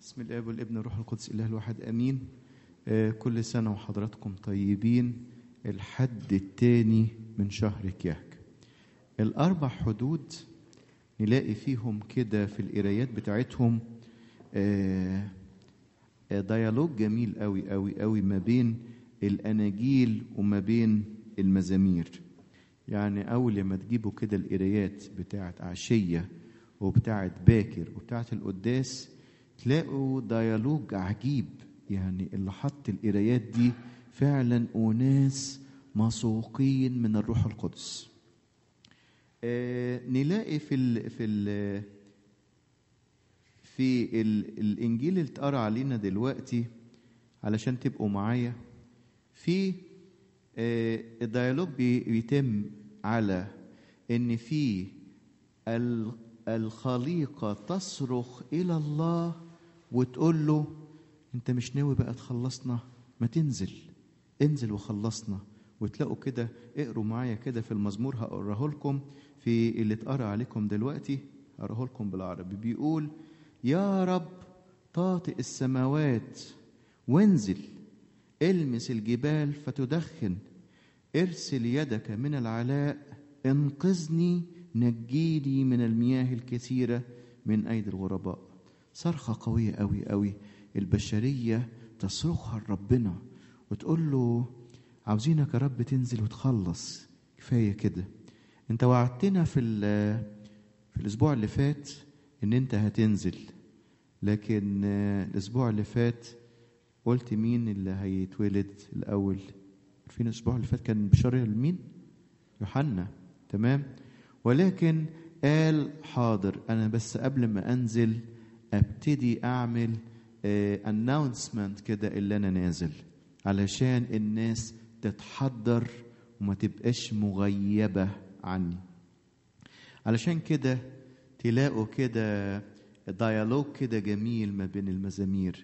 بسم الاب والابن والروح القدس اله الواحد امين آه، كل سنه وحضراتكم طيبين الحد الثاني من شهر كياك الاربع حدود نلاقي فيهم كده في القرايات بتاعتهم آه، آه، ديالوج جميل قوي قوي قوي ما بين الاناجيل وما بين المزامير يعني اول لما تجيبوا كده القرايات بتاعت عشيه وبتاعت باكر وبتاعت القداس تلاقوا ديالوج عجيب يعني اللي حط القرايات دي فعلا اناس مسوقين من الروح القدس آه نلاقي في ال في ال في ال الانجيل اللي اتقرا علينا دلوقتي علشان تبقوا معايا في آه الديالوج بي- بيتم على ان في ال- الخليقه تصرخ الى الله وتقول له انت مش ناوي بقى تخلصنا ما تنزل انزل وخلصنا وتلاقوا كده اقروا معايا كده في المزمور هقراه لكم في اللي اتقرا عليكم دلوقتي هقراه لكم بالعربي بيقول يا رب طاطئ السماوات وانزل المس الجبال فتدخن ارسل يدك من العلاء انقذني نجيني من المياه الكثيرة من أيدي الغرباء صرخة قوية أوي أوي البشرية تصرخها لربنا وتقول له عاوزينك يا رب تنزل وتخلص كفاية كده انت وعدتنا في ال- في الأسبوع اللي فات إن أنت هتنزل لكن آه، الأسبوع اللي فات قلت مين اللي هيتولد الأول عارفين الأسبوع اللي فات كان بشارة لمين؟ يوحنا تمام ولكن قال حاضر أنا بس قبل ما أنزل أبتدي أعمل اناونسمنت كده اللي أنا نازل علشان الناس تتحضر وما تبقاش مغيبة عني علشان كده تلاقوا كده ديالوج كده جميل ما بين المزامير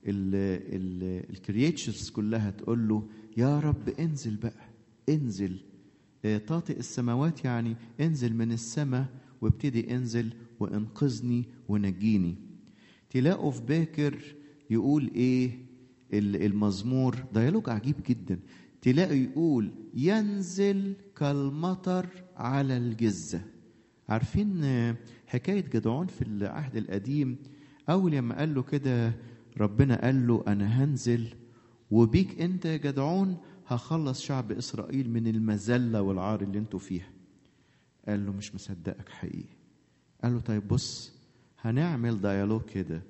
الكرياتشرز كلها تقول له يا رب انزل بقى انزل آه، طاطئ السماوات يعني انزل من السماء وابتدي انزل وانقذني ونجيني تلاقوا في باكر يقول ايه ال- المزمور ديالوج عجيب جدا تلاقوا يقول ينزل كالمطر على الجزه عارفين آه، حكايه جدعون في العهد القديم اول لما قال له كده ربنا قال له انا هنزل وبيك انت يا جدعون هخلص شعب اسرائيل من المذله والعار اللي انتوا فيها قال له مش مصدقك حقيقي قال له طيب بص هنعمل ديالوج كده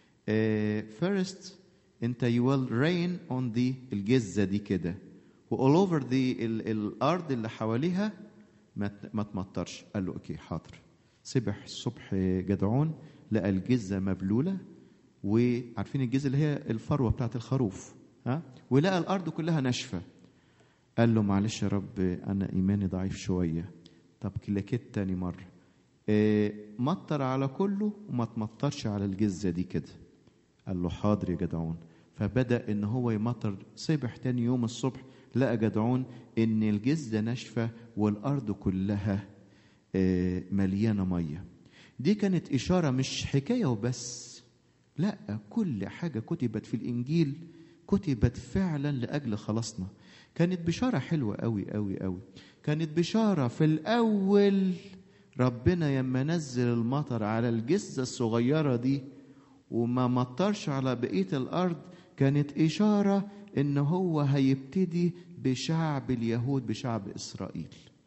فيرست انت you will reign on the الجزه دي كده و all over the ال, الارض اللي حواليها ما ت- ما تمطرش قال له اوكي حاضر صبح الصبح جدعون لقى الجزه مبلوله وعارفين الجزه اللي هي الفروه بتاعت الخروف ها ولقى الارض كلها ناشفه قال له معلش يا رب انا ايماني ضعيف شويه طب كلاكيت تاني مره إيه مطر على كله وما تمطرش على الجزه دي كده قال له حاضر يا جدعون فبدا ان هو يمطر صبح تاني يوم الصبح لقى جدعون ان الجزه ناشفه والارض كلها آه، مليانه ميه دي كانت اشاره مش حكايه وبس لا كل حاجه كتبت في الانجيل كتبت فعلا لاجل خلاصنا كانت بشاره حلوه قوي قوي قوي كانت بشاره في الاول ربنا يما نزل المطر على الجزه الصغيره دي وما مطرش على بقيه الارض كانت اشاره ان هو هيبتدي بشعب اليهود بشعب اسرائيل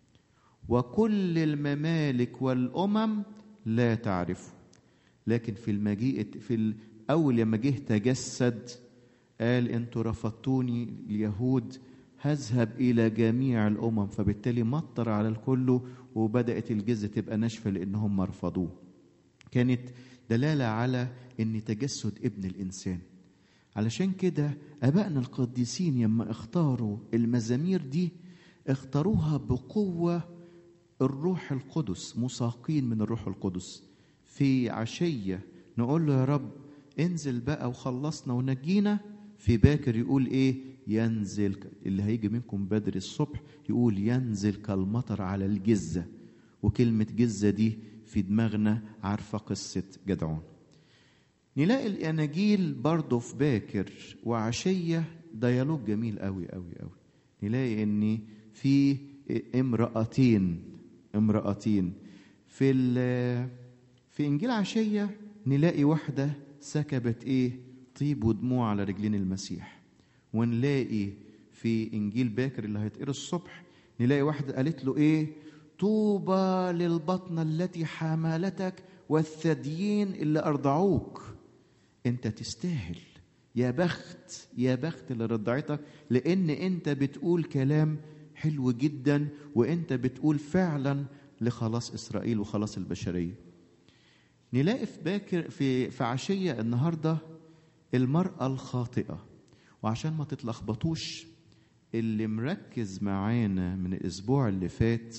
وكل الممالك والامم لا تعرفه لكن في المجيء في الاول لما جه تجسد قال انتوا رفضتوني اليهود هذهب الى جميع الامم فبالتالي مطر على الكل وبدات الجزه تبقى ناشفه لانهم رفضوه كانت دلاله على ان تجسد ابن الانسان علشان كده ابائنا القديسين لما اختاروا المزامير دي اختاروها بقوه الروح القدس مساقين من الروح القدس في عشيه نقول له يا رب انزل بقى وخلصنا ونجينا في باكر يقول ايه ينزل اللي هيجي منكم بدري الصبح يقول ينزل كالمطر على الجزه وكلمه جزه دي في دماغنا عارفه قصه جدعون نلاقي الاناجيل برضه في باكر وعشيه ديالوج جميل قوي قوي قوي نلاقي ان في امرأتين امرأتين في ال- في انجيل عشيه نلاقي واحده سكبت ايه طيب ودموع على رجلين المسيح ونلاقي في انجيل باكر اللي هيتقرا الصبح نلاقي واحده قالت له ايه طوبى للبطنه التي حملتك والثديين اللي ارضعوك انت تستاهل يا بخت يا بخت اللي رضعتك لان انت بتقول كلام حلو جدا وانت بتقول فعلا لخلاص اسرائيل وخلاص البشريه نلاقي في باكر في في عشيه النهارده المراه الخاطئه وعشان ما تتلخبطوش اللي مركز معانا من الاسبوع اللي فات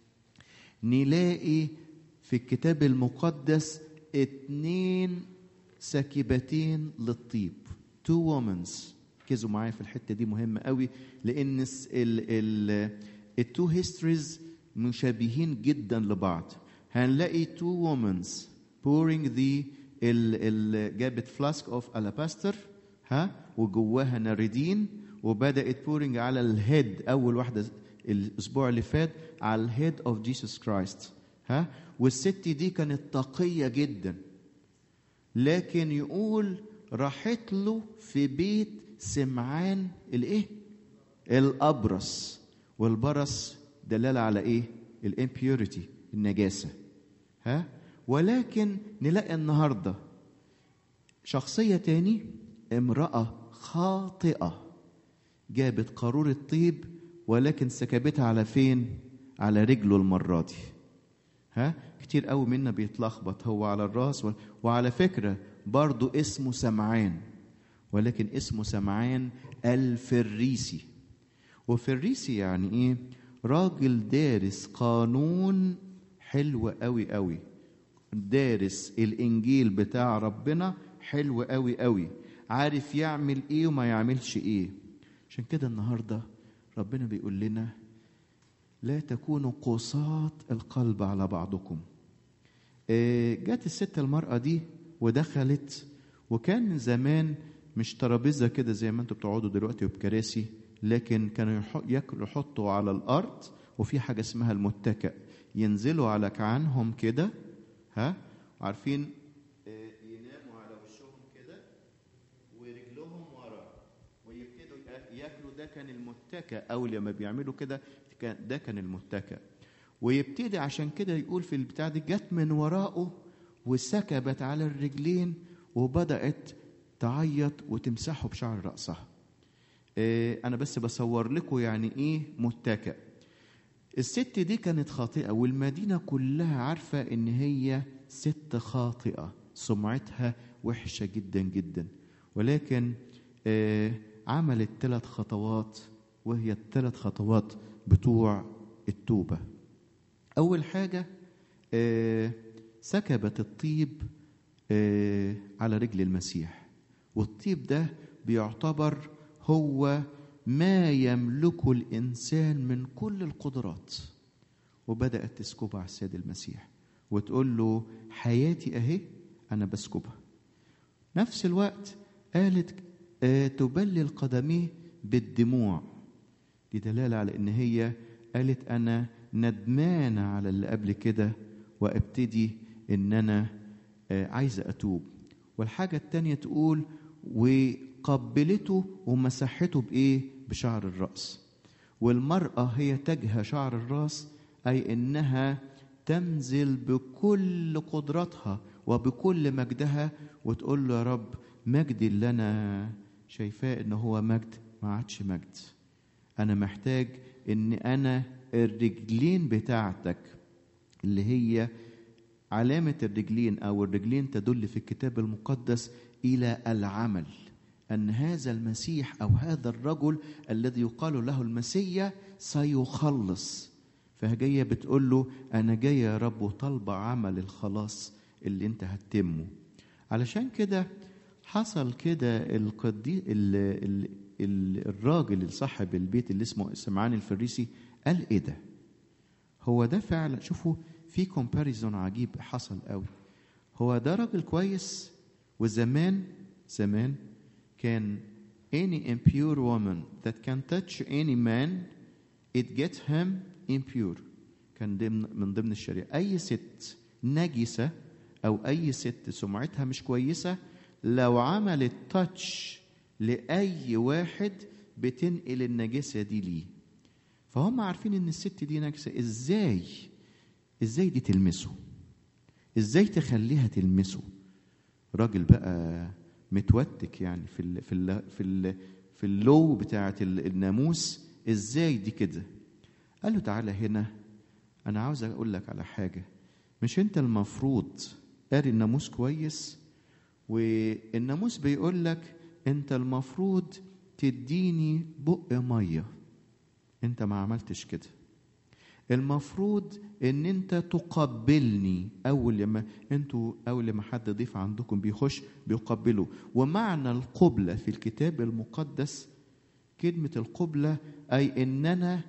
نلاقي في الكتاب المقدس اتنين سكبتين للطيب تو وومنز ركزوا معايا في الحته دي مهمه قوي لان الس- ال ال التو هيستوريز مشابهين جدا لبعض هنلاقي تو وومنز pouring the ال ال جابت فلاسك اوف الاباستر ها وجواها ناردين وبدات بورنج على الهيد اول واحده الاسبوع اللي فات على الهيد اوف جيسوس كرايست ها والست دي كانت تقيه جدا لكن يقول راحت له في بيت سمعان الايه الابرص والبرص دلاله على ايه الامبيوريتي النجاسه ها ولكن نلاقي النهارده شخصيه تاني امراه خاطئه جابت قارورة طيب ولكن سكبتها على فين على رجله المرة دي ها كتير قوي منا بيتلخبط هو على الراس و... وعلى فكرة برضو اسمه سمعان ولكن اسمه سمعان الفريسي وفريسي يعني ايه راجل دارس قانون حلو قوي قوي دارس الانجيل بتاع ربنا حلو قوي قوي عارف يعمل ايه وما يعملش ايه عشان كده النهارده ربنا بيقول لنا لا تكونوا قساة القلب على بعضكم آه، جت الست المرأة دي ودخلت وكان زمان مش ترابيزة كده زي ما انتوا بتقعدوا دلوقتي وبكراسي لكن كانوا يح- ياكلوا يحطوا على الأرض وفي حاجة اسمها المتكأ ينزلوا على كعانهم كده ها عارفين آه، يناموا على وشهم كده ورجلهم ورا ويبتدوا يا- ياكلوا ده كان المتكأ او لما بيعملوا كده كان- ده كان المتكأ ويبتدي عشان كده يقول في البتاع دي جت من وراءه وسكبت على الرجلين وبدأت تعيط وتمسحه بشعر رأسها آه، انا بس بصور لكم يعني ايه متكأ الست دي كانت خاطئة والمدينة كلها عارفة إن هي ست خاطئة سمعتها وحشة جدا جدا ولكن آه عملت ثلاث خطوات وهي الثلاث خطوات بتوع التوبة أول حاجة آه سكبت الطيب آه على رجل المسيح والطيب ده بيعتبر هو ما يملكه الإنسان من كل القدرات وبدأت تسكبها على السيد المسيح وتقول له حياتي أهي أنا بسكبها نفس الوقت قالت آه تبلل قدميه بالدموع دي دلالة على إن هي قالت أنا ندمانة على اللي قبل كده وابتدي إن أنا آه عايزة أتوب والحاجة التانية تقول وقبلته ومسحته بإيه؟ بشعر الرأس والمرأة هي تجهى شعر الرأس أي إنها تنزل بكل قدرتها وبكل مجدها وتقول له يا رب مجدي اللي أنا شايفاه إن هو مجد ما عادش مجد أنا محتاج إن أنا الرجلين بتاعتك اللي هي علامة الرجلين أو الرجلين تدل في الكتاب المقدس إلى العمل أن هذا المسيح أو هذا الرجل الذي يقال له المسيا سيخلص فهي بتقول له أنا جاية يا رب وطالبة عمل الخلاص اللي أنت هتتمه علشان كده حصل كده القدي ال... ال... ال... الراجل صاحب البيت اللي اسمه سمعان الفريسي قال ايه ده هو ده فعلا شوفوا في كومباريزون عجيب حصل قوي هو ده راجل كويس وزمان زمان كان any impure woman that can touch any man it gets him impure كان ضمن من ضمن الشريعة أي ست نجسة أو أي ست سمعتها مش كويسة لو عملت تاتش لأي واحد بتنقل النجاسة دي ليه فهم عارفين إن الست دي نجسة إزاي إزاي دي تلمسه إزاي تخليها تلمسه راجل بقى متوتك يعني في ال في ال في ال في اللو بتاعة الناموس ازاي دي كده قال له تعالى هنا انا عاوز اقول لك على حاجة مش انت المفروض قاري الناموس كويس والناموس بيقول لك انت المفروض تديني بق مية انت ما عملتش كده المفروض ان انت تقبلني اول لما انتوا اول لما حد ضيف عندكم بيخش بيقبله ومعنى القبلة في الكتاب المقدس كلمة القبلة اي ان انا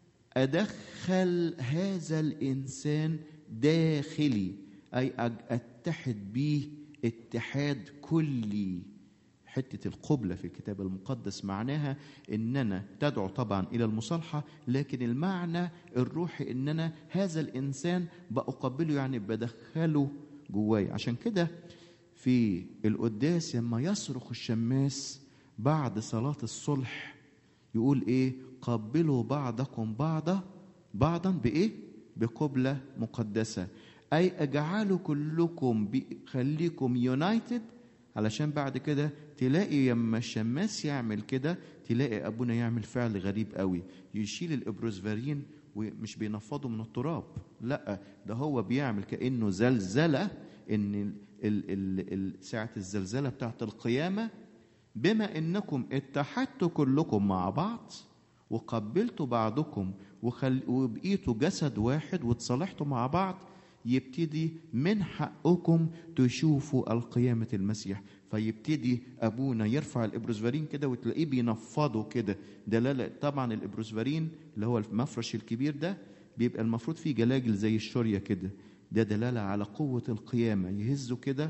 ادخل هذا الانسان داخلي اي اتحد به اتحاد كلي حتة القبلة في الكتاب المقدس معناها إن أنا تدعو طبعا إلى المصالحة لكن المعنى الروحي إن أنا هذا الإنسان بأقبله يعني بدخله جواي عشان كده في القداس لما يصرخ الشماس بعد صلاة الصلح يقول إيه قبلوا بعضكم بعضا بعضا بإيه بقبلة مقدسة أي اجعلوا كلكم خليكم يونايتد علشان بعد كده تلاقي لما الشماس يعمل كده تلاقي ابونا يعمل فعل غريب قوي يشيل الابروزفارين ومش بينفضه من التراب لا ده هو بيعمل كانه زلزله ان ال ال ال ساعه الزلزله بتاعت القيامه بما انكم اتحدتوا كلكم مع بعض وقبلتوا بعضكم وخل... وبقيتوا جسد واحد وتصالحتوا مع بعض يبتدي من حقكم تشوفوا القيامة المسيح فيبتدي أبونا يرفع الإبروزفارين كده وتلاقيه بينفضه كده دلالة طبعا الإبروزفارين اللي هو المفرش الكبير ده بيبقى المفروض فيه جلاجل زي الشورية كده ده دلالة على قوة القيامة يهزه كده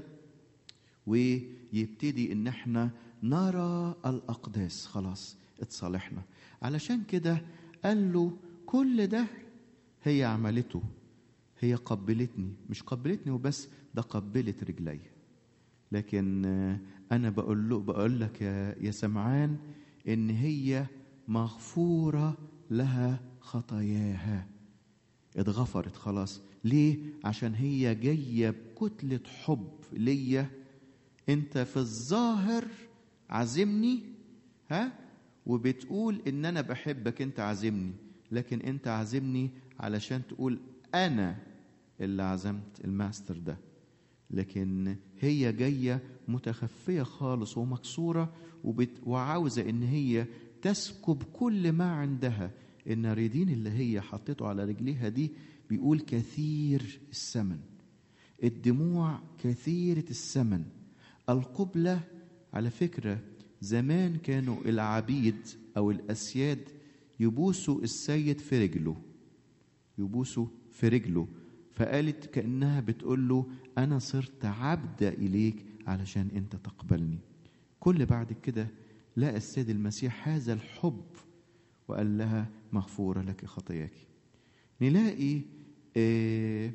ويبتدي إن احنا نرى الأقداس خلاص اتصالحنا علشان كده قال له كل ده هي عملته هي قبلتني مش قبلتني وبس ده قبلت رجلي لكن انا بقول له بقول لك يا يا سمعان ان هي مغفوره لها خطاياها اتغفرت خلاص ليه عشان هي جايه بكتله حب ليا انت في الظاهر عازمني ها وبتقول ان انا بحبك انت عازمني لكن انت عازمني علشان تقول انا اللي عزمت الماستر ده لكن هي جايه متخفيه خالص ومكسوره وبت... وعاوزه ان هي تسكب كل ما عندها الناردين اللي هي حطيته على رجليها دي بيقول كثير الثمن الدموع كثيرة الثمن القبلة على فكرة زمان كانوا العبيد أو الأسياد يبوسوا السيد في رجله يبوسوا في رجله فقالت كأنها بتقول له أنا صرت عبدة إليك علشان أنت تقبلني كل بعد كده لقى السيد المسيح هذا الحب وقال لها مغفورة لك خطاياك نلاقي آه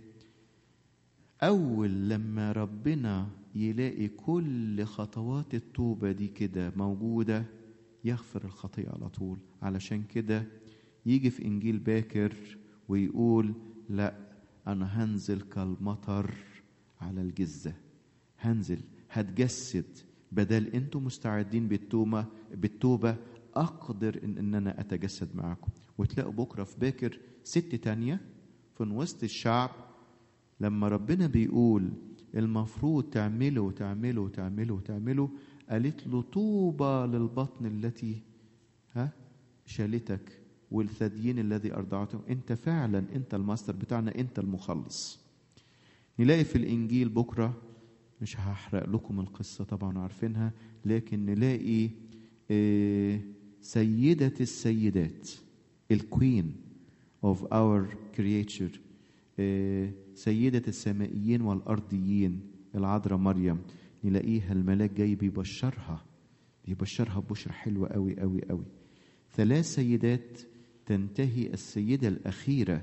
أول لما ربنا يلاقي كل خطوات التوبة دي كده موجودة يغفر الخطيئة على طول علشان كده يجي في إنجيل باكر ويقول لا أنا هنزل كالمطر على الجزة هنزل هتجسد بدل انتوا مستعدين بالتوبة بالتوبة أقدر إن, إن أنا أتجسد معاكم وتلاقوا بكرة في باكر ست تانية في وسط الشعب لما ربنا بيقول المفروض تعمله وتعمله وتعمله وتعمله قالت له طوبى للبطن التي ها شالتك والثديين الذي أرضعته أنت فعلا أنت الماستر بتاعنا أنت المخلص نلاقي في الإنجيل بكرة مش هحرق لكم القصة طبعا عارفينها لكن نلاقي آه سيدة السيدات الكوين of our creature آه سيدة السمائيين والأرضيين العذراء مريم نلاقيها الملاك جاي بيبشرها بيبشرها ببشرة حلوة قوي قوي قوي ثلاث سيدات تنتهي السيدة الأخيرة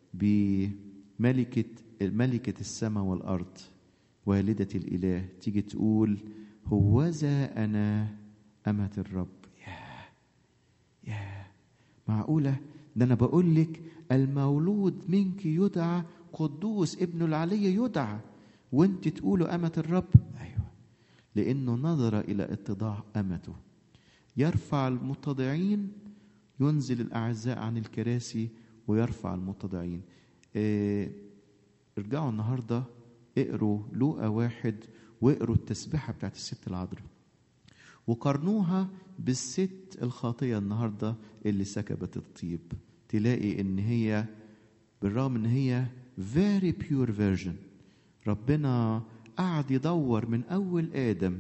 بملكة ملكة السماء والأرض والدة الإله تيجي تقول هوذا أنا أمة الرب يا يا معقولة ده أنا بقول لك المولود منك يدعى قدوس ابن العلي يدعى وانت تقولوا أمة الرب أيوة لأنه نظر إلى اتضاع أمته يرفع المتضعين ينزل الأعزاء عن الكراسي ويرفع المتضعين اه ارجعوا النهاردة اقروا لوقا واحد واقروا التسبيحة بتاعت الست العذراء وقارنوها بالست الخاطية النهاردة اللي سكبت الطيب تلاقي ان هي بالرغم ان هي very pure virgin ربنا قعد يدور من اول ادم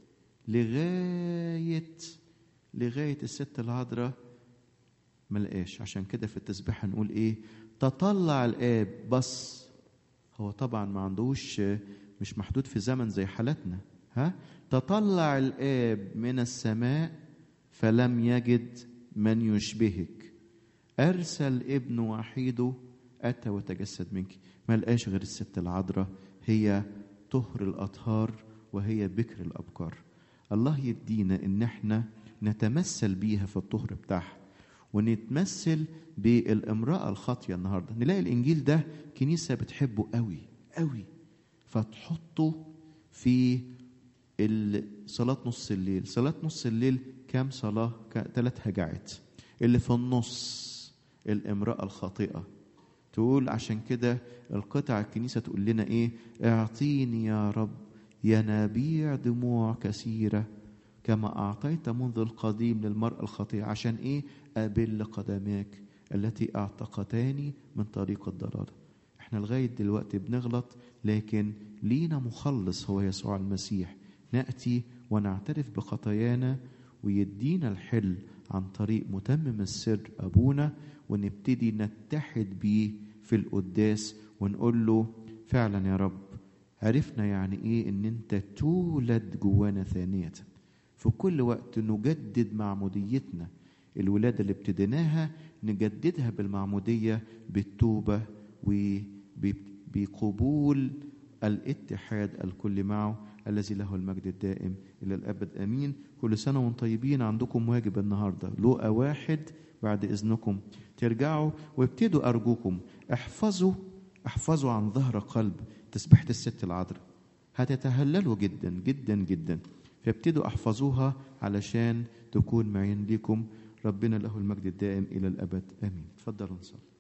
لغايه لغايه الست العذراء ما لقاش عشان كده في التسبيحه نقول ايه تطلع الاب بص هو طبعا ما عندوش مش محدود في زمن زي حالتنا ها تطلع الاب من السماء فلم يجد من يشبهك ارسل ابن وحيده اتى وتجسد منك ما لقاش غير الست العذراء هي طهر الاطهار وهي بكر الابكار الله يدينا ان احنا نتمثل بيها في الطهر بتاعها ونتمثل بالامراه الخاطيه النهارده نلاقي الانجيل ده كنيسه بتحبه قوي قوي فتحطه في صلاة نص الليل صلاة نص الليل كام صلاة ثلاث هجعات اللي في النص الامرأة الخاطئة تقول عشان كده القطع الكنيسة تقول لنا ايه اعطيني يا رب ينابيع دموع كثيرة كما أعطيت منذ القديم للمرأة الخاطئة عشان ايه أبل قدماك التي اعتقتاني من طريق الضلال احنا لغاية دلوقتي بنغلط لكن لينا مخلص هو يسوع المسيح نأتي ونعترف بخطايانا ويدينا الحل عن طريق متمم السر أبونا ونبتدي نتحد بيه في القداس ونقول له فعلا يا رب عرفنا يعني ايه ان انت تولد جوانا ثانية في كل وقت نجدد معموديتنا الولادة اللي ابتديناها نجددها بالمعمودية بالتوبة وبقبول الاتحاد الكل معه الذي له المجد الدائم إلى الأبد أمين كل سنة وانتم طيبين عندكم واجب النهاردة لقى واحد بعد إذنكم ترجعوا وابتدوا أرجوكم احفظوا احفظوا عن ظهر قلب تسبيحة الست العذراء هتتهللوا جدا جدا جدا فابتدوا احفظوها علشان تكون معين لكم ربنا له المجد الدائم إلى الأبد آمين تفضلوا نصلي